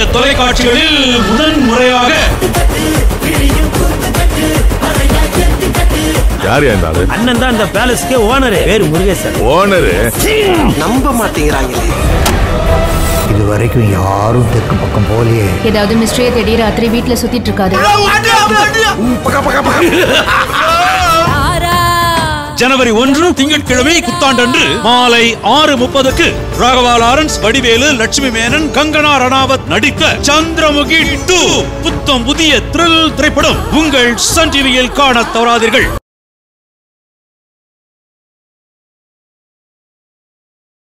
தொலைக்காட்சிகளில் முதன் முறையாக யார் இந்த ஆளு அண்ணன் தான் இந்த பேலஸ்க்கே ஓனரு பேரு முருகேசன் ஓனரு நம்ப மாட்டேங்கிறாங்களே இது வரைக்கும் யாரும் தெற்கு பக்கம் போலையே ஏதாவது மிஸ்ட்ரியை தேடி ராத்திரி வீட்ல சுத்திட்டு இருக்காது ஜனவரி ஒன்று திங்கட்கிழமை புத்தாண்டன்று மாலை ஆறு முப்பதுக்கு ராகவா லாரன்ஸ் வடிவேலு லட்சுமி மேனன் கங்கனா ரணாவத் நடித்த சந்திரமுகி டூ புத்தம் புதிய த்ரில் திரைப்படம் உங்கள் சன் டிவியில் காணத் தவறாதீர்கள்